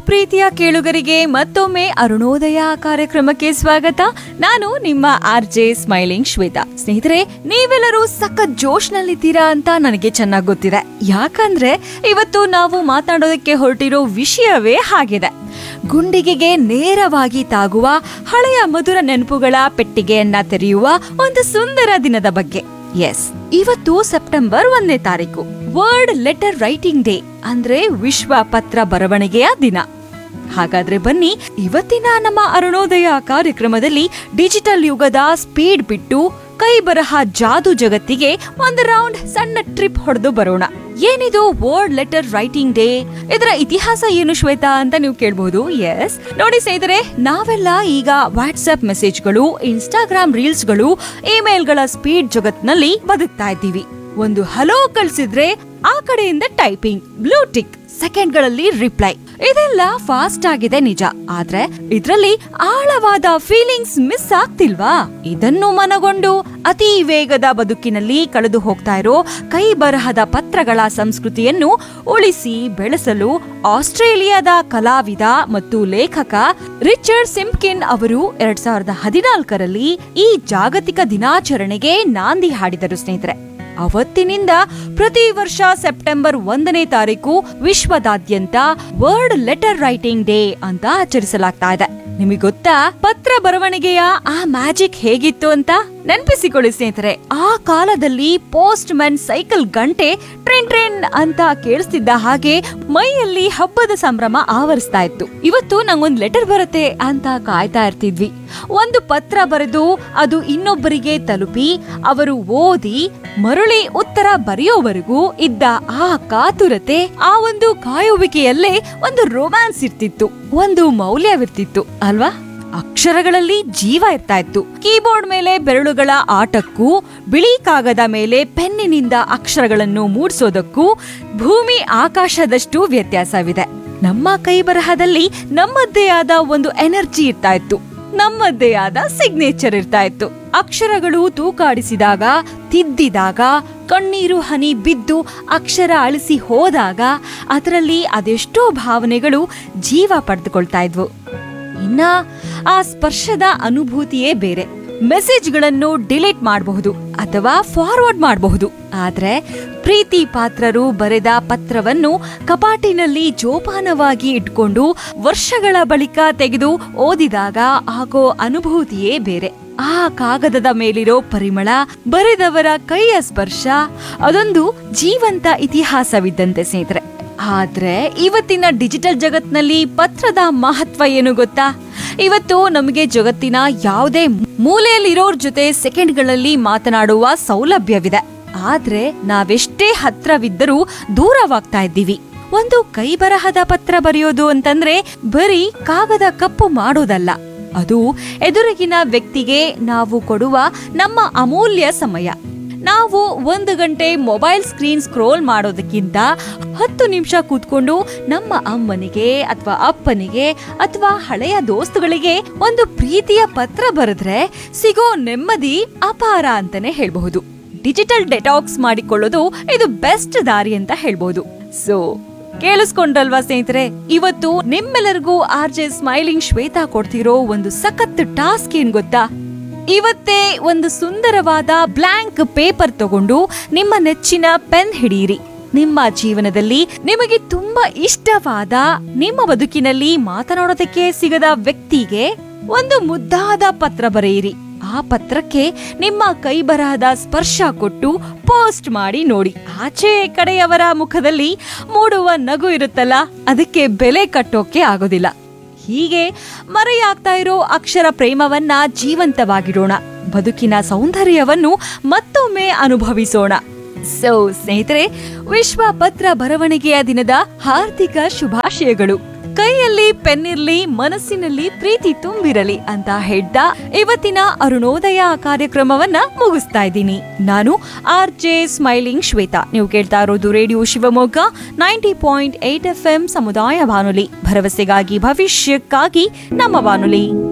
ಪ್ರೀತಿಯ ಕೇಳುಗರಿಗೆ ಮತ್ತೊಮ್ಮೆ ಅರುಣೋದಯ ಕಾರ್ಯಕ್ರಮಕ್ಕೆ ಸ್ವಾಗತ ನಾನು ನಿಮ್ಮ ಆರ್ ಜೆ ಸ್ಮೈಲಿಂಗ್ ಶ್ವೇತಾ ಸ್ನೇಹಿತರೆ ನೀವೆಲ್ಲರೂ ಸಖತ್ ಜೋಶ್ನಲ್ಲಿದ್ದೀರಾ ಅಂತ ನನಗೆ ಚೆನ್ನಾಗಿ ಗೊತ್ತಿದೆ ಯಾಕಂದ್ರೆ ಇವತ್ತು ನಾವು ಮಾತನಾಡೋದಕ್ಕೆ ಹೊರಟಿರೋ ವಿಷಯವೇ ಹಾಗಿದೆ ಗುಂಡಿಗೆಗೆ ನೇರವಾಗಿ ತಾಗುವ ಹಳೆಯ ಮಧುರ ನೆನಪುಗಳ ಪೆಟ್ಟಿಗೆಯನ್ನ ತೆರೆಯುವ ಒಂದು ಸುಂದರ ದಿನದ ಬಗ್ಗೆ ಎಸ್ ಇವತ್ತು ಸೆಪ್ಟೆಂಬರ್ ಒಂದನೇ ತಾರೀಕು ವರ್ಲ್ಡ್ ಲೆಟರ್ ರೈಟಿಂಗ್ ಡೇ ಅಂದ್ರೆ ವಿಶ್ವ ಪತ್ರ ಬರವಣಿಗೆಯ ದಿನ ಹಾಗಾದ್ರೆ ಬನ್ನಿ ಇವತ್ತಿನ ನಮ್ಮ ಅರುಣೋದಯ ಕಾರ್ಯಕ್ರಮದಲ್ಲಿ ಡಿಜಿಟಲ್ ಯುಗದ ಸ್ಪೀಡ್ ಬಿಟ್ಟು ಕೈ ಬರಹ ಜಾದು ಜಗತ್ತಿಗೆ ಒಂದು ರೌಂಡ್ ಸಣ್ಣ ಟ್ರಿಪ್ ಹೊಡೆದು ಬರೋಣ ಏನಿದು ವರ್ಲ್ಡ್ ಲೆಟರ್ ರೈಟಿಂಗ್ ಡೇ ಇದರ ಇತಿಹಾಸ ಏನು ಶ್ವೇತಾ ಅಂತ ನೀವು ಕೇಳಬಹುದು ಎಸ್ ನೋಡಿ ಸ್ನೇಹಿತರೆ ನಾವೆಲ್ಲ ಈಗ ವಾಟ್ಸ್ಆಪ್ ಮೆಸೇಜ್ಗಳು ಇನ್ಸ್ಟಾಗ್ರಾಮ್ ರೀಲ್ಸ್ಗಳು ಇಮೇಲ್ಗಳ ಸ್ಪೀಡ್ ಜಗತ್ನಲ್ಲಿ ಬದುಕ್ತಾ ಇದ್ದೀವಿ ಒಂದು ಹಲೋ ಕಳ್ಸಿದ್ರೆ ಆ ಕಡೆಯಿಂದ ಟೈಪಿಂಗ್ ಬ್ಲೂಟಿಕ್ ಸೆಕೆಂಡ್ಗಳಲ್ಲಿ ರಿಪ್ಲೈ ಇದೆಲ್ಲ ಫಾಸ್ಟ್ ಆಗಿದೆ ನಿಜ ಆದ್ರೆ ಇದ್ರಲ್ಲಿ ಆಳವಾದ ಫೀಲಿಂಗ್ಸ್ ಮಿಸ್ ಆಗ್ತಿಲ್ವಾ ಇದನ್ನು ಮನಗೊಂಡು ಅತಿ ವೇಗದ ಬದುಕಿನಲ್ಲಿ ಕಳೆದು ಹೋಗ್ತಾ ಇರೋ ಕೈ ಬರಹದ ಪತ್ರಗಳ ಸಂಸ್ಕೃತಿಯನ್ನು ಉಳಿಸಿ ಬೆಳೆಸಲು ಆಸ್ಟ್ರೇಲಿಯಾದ ಕಲಾವಿದ ಮತ್ತು ಲೇಖಕ ರಿಚರ್ಡ್ ಸಿಂಪ್ಕಿನ್ ಅವರು ಎರಡ್ ಸಾವಿರದ ಹದಿನಾಲ್ಕರಲ್ಲಿ ಈ ಜಾಗತಿಕ ದಿನಾಚರಣೆಗೆ ನಾಂದಿ ಹಾಡಿದರು ಸ್ನೇಹಿತರೆ ಅವತ್ತಿನಿಂದ ಪ್ರತಿ ವರ್ಷ ಸೆಪ್ಟೆಂಬರ್ ಒಂದನೇ ತಾರೀಕು ವಿಶ್ವದಾದ್ಯಂತ ವರ್ಲ್ಡ್ ಲೆಟರ್ ರೈಟಿಂಗ್ ಡೇ ಅಂತ ಆಚರಿಸಲಾಗ್ತಾ ಇದೆ ನಿಮಗೆ ಗೊತ್ತಾ ಪತ್ರ ಬರವಣಿಗೆಯ ಆ ಮ್ಯಾಜಿಕ್ ಹೇಗಿತ್ತು ಅಂತ ನೆನಪಿಸಿಕೊಳ್ಳಿ ಸ್ನೇಹಿತರೆ ಆ ಕಾಲದಲ್ಲಿ ಪೋಸ್ಟ್ ಮ್ಯಾನ್ ಸೈಕಲ್ ಗಂಟೆ ಟ್ರೆನ್ ಟ್ರೆನ್ ಅಂತ ಕೇಳಿಸ್ತಿದ್ದ ಹಾಗೆ ಮೈಯಲ್ಲಿ ಹಬ್ಬದ ಸಂಭ್ರಮ ಆವರಿಸ್ತಾ ಇತ್ತು ಇವತ್ತು ನಂಗೊಂದ್ ಲೆಟರ್ ಬರುತ್ತೆ ಅಂತ ಕಾಯ್ತಾ ಇರ್ತಿದ್ವಿ ಒಂದು ಪತ್ರ ಬರೆದು ಅದು ಇನ್ನೊಬ್ಬರಿಗೆ ತಲುಪಿ ಅವರು ಓದಿ ಮರಳಿ ಉತ್ತರ ಬರೆಯೋವರೆಗೂ ಇದ್ದ ಆ ಕಾತುರತೆ ಆ ಒಂದು ಕಾಯುವಿಕೆಯಲ್ಲೇ ಒಂದು ರೊಮ್ಯಾನ್ಸ್ ಇರ್ತಿತ್ತು ಒಂದು ಮೌಲ್ಯವಿರ್ತಿತ್ತು ಅಲ್ವಾ ಅಕ್ಷರಗಳಲ್ಲಿ ಜೀವ ಇರ್ತಾ ಇತ್ತು ಕೀಬೋರ್ಡ್ ಮೇಲೆ ಬೆರಳುಗಳ ಆಟಕ್ಕೂ ಬಿಳಿ ಕಾಗದ ಮೇಲೆ ಪೆನ್ನಿನಿಂದ ಅಕ್ಷರಗಳನ್ನು ಮೂಡಿಸೋದಕ್ಕೂ ಭೂಮಿ ಆಕಾಶದಷ್ಟು ವ್ಯತ್ಯಾಸವಿದೆ ನಮ್ಮ ಕೈ ಬರಹದಲ್ಲಿ ನಮ್ಮದ್ದೇ ಆದ ಒಂದು ಎನರ್ಜಿ ಇರ್ತಾ ಇತ್ತು ನಮ್ಮದ್ದೇ ಆದ ಸಿಗ್ನೇಚರ್ ಇರ್ತಾ ಇತ್ತು ಅಕ್ಷರಗಳು ತೂಕಾಡಿಸಿದಾಗ ತಿದ್ದಿದಾಗ ಕಣ್ಣೀರು ಹನಿ ಬಿದ್ದು ಅಕ್ಷರ ಅಳಿಸಿ ಹೋದಾಗ ಅದರಲ್ಲಿ ಅದೆಷ್ಟೋ ಭಾವನೆಗಳು ಜೀವ ಪಡೆದುಕೊಳ್ತಾ ಇದ್ವು ಇನ್ನ ಆ ಸ್ಪರ್ಶದ ಅನುಭೂತಿಯೇ ಬೇರೆ ಮೆಸೇಜ್ಗಳನ್ನು ಡಿಲೀಟ್ ಮಾಡಬಹುದು ಅಥವಾ ಫಾರ್ವರ್ಡ್ ಮಾಡಬಹುದು ಆದ್ರೆ ಪ್ರೀತಿ ಪಾತ್ರರು ಬರೆದ ಪತ್ರವನ್ನು ಕಪಾಟಿನಲ್ಲಿ ಜೋಪಾನವಾಗಿ ಇಟ್ಕೊಂಡು ವರ್ಷಗಳ ಬಳಿಕ ತೆಗೆದು ಓದಿದಾಗ ಆಗೋ ಅನುಭೂತಿಯೇ ಬೇರೆ ಆ ಕಾಗದದ ಮೇಲಿರೋ ಪರಿಮಳ ಬರೆದವರ ಕೈಯ ಸ್ಪರ್ಶ ಅದೊಂದು ಜೀವಂತ ಇತಿಹಾಸವಿದ್ದಂತೆ ಸ್ನೇಹಿತರೆ ಆದ್ರೆ ಇವತ್ತಿನ ಡಿಜಿಟಲ್ ಜಗತ್ನಲ್ಲಿ ಪತ್ರದ ಮಹತ್ವ ಏನು ಗೊತ್ತಾ ಇವತ್ತು ನಮಗೆ ಜಗತ್ತಿನ ಯಾವುದೇ ಮೂಲೆಯಲ್ಲಿರೋರ್ ಜೊತೆ ಸೆಕೆಂಡ್ಗಳಲ್ಲಿ ಮಾತನಾಡುವ ಸೌಲಭ್ಯವಿದೆ ಆದ್ರೆ ನಾವೆಷ್ಟೇ ಹತ್ರವಿದ್ದರೂ ದೂರವಾಗ್ತಾ ಇದ್ದೀವಿ ಒಂದು ಕೈ ಬರಹದ ಪತ್ರ ಬರೆಯೋದು ಅಂತಂದ್ರೆ ಬರೀ ಕಾಗದ ಕಪ್ಪು ಮಾಡೋದಲ್ಲ ಅದು ಎದುರಿಗಿನ ವ್ಯಕ್ತಿಗೆ ನಾವು ಕೊಡುವ ನಮ್ಮ ಅಮೂಲ್ಯ ಸಮಯ ನಾವು ಒಂದು ಗಂಟೆ ಮೊಬೈಲ್ ಸ್ಕ್ರೀನ್ ಸ್ಕ್ರೋಲ್ ಮಾಡೋದಕ್ಕಿಂತ ಹತ್ತು ನಿಮಿಷ ಕೂತ್ಕೊಂಡು ನಮ್ಮ ಅಮ್ಮನಿಗೆ ಅಥವಾ ಅಪ್ಪನಿಗೆ ಅಥವಾ ಹಳೆಯ ದೋಸ್ತುಗಳಿಗೆ ಒಂದು ಪ್ರೀತಿಯ ಪತ್ರ ಬರೆದ್ರೆ ಸಿಗೋ ನೆಮ್ಮದಿ ಅಪಾರ ಅಂತಾನೆ ಹೇಳ್ಬಹುದು ಡಿಜಿಟಲ್ ಡೆಟಾಕ್ಸ್ ಮಾಡಿಕೊಳ್ಳೋದು ಇದು ಬೆಸ್ಟ್ ದಾರಿ ಅಂತ ಹೇಳ್ಬಹುದು ಸೊ ಕೇಳಿಸ್ಕೊಂಡ್ರಲ್ವಾ ಸ್ನೇಹಿತರೆ ಇವತ್ತು ನಿಮ್ಮೆಲ್ಲರಿಗೂ ಆರ್ ಜೆ ಸ್ಮೈಲಿಂಗ್ ಶ್ವೇತಾ ಕೊಡ್ತಿರೋ ಒಂದು ಸಖತ್ ಟಾಸ್ಕ್ ಏನ್ ಗೊತ್ತಾ ಇವತ್ತೇ ಒಂದು ಸುಂದರವಾದ ಬ್ಲಾಂಕ್ ಪೇಪರ್ ತಗೊಂಡು ನಿಮ್ಮ ನೆಚ್ಚಿನ ಪೆನ್ ಹಿಡಿಯಿರಿ ನಿಮ್ಮ ಜೀವನದಲ್ಲಿ ನಿಮಗೆ ತುಂಬಾ ಇಷ್ಟವಾದ ನಿಮ್ಮ ಬದುಕಿನಲ್ಲಿ ಮಾತನಾಡೋದಕ್ಕೆ ಸಿಗದ ವ್ಯಕ್ತಿಗೆ ಒಂದು ಮುದ್ದಾದ ಪತ್ರ ಬರೆಯಿರಿ ಆ ಪತ್ರಕ್ಕೆ ನಿಮ್ಮ ಕೈ ಬರಹದ ಸ್ಪರ್ಶ ಕೊಟ್ಟು ಪೋಸ್ಟ್ ಮಾಡಿ ನೋಡಿ ಆಚೆ ಕಡೆಯವರ ಮುಖದಲ್ಲಿ ಮೂಡುವ ನಗು ಇರುತ್ತಲ್ಲ ಅದಕ್ಕೆ ಬೆಲೆ ಕಟ್ಟೋಕೆ ಆಗೋದಿಲ್ಲ ಹೀಗೆ ಮರೆಯಾಗ್ತಾ ಇರೋ ಅಕ್ಷರ ಪ್ರೇಮವನ್ನ ಜೀವಂತವಾಗಿಡೋಣ ಬದುಕಿನ ಸೌಂದರ್ಯವನ್ನು ಮತ್ತೊಮ್ಮೆ ಅನುಭವಿಸೋಣ ಸೊ ಸ್ನೇಹಿತರೆ ವಿಶ್ವ ಪತ್ರ ಬರವಣಿಗೆಯ ದಿನದ ಹಾರ್ದಿಕ ಶುಭಾಶಯಗಳು ಕೈಯಲ್ಲಿ ಪೆನ್ನಿರ್ಲಿ ಮನಸ್ಸಿನಲ್ಲಿ ಪ್ರೀತಿ ತುಂಬಿರಲಿ ಅಂತ ಹೇಳ್ತಾ ಇವತ್ತಿನ ಅರುಣೋದಯ ಕಾರ್ಯಕ್ರಮವನ್ನ ಮುಗಿಸ್ತಾ ಇದ್ದೀನಿ ನಾನು ಆರ್ ಜೆ ಸ್ಮೈಲಿಂಗ್ ಶ್ವೇತಾ ನೀವು ಕೇಳ್ತಾ ಇರೋದು radio Shivamogga ninety point eight F M ಸಮುದಾಯ ಬಾನುಲಿ ಭರವಸೆಗಾಗಿ ಭವಿಷ್ಯಕ್ಕಾಗಿ ನಮ್ಮ ಬಾನುಲಿ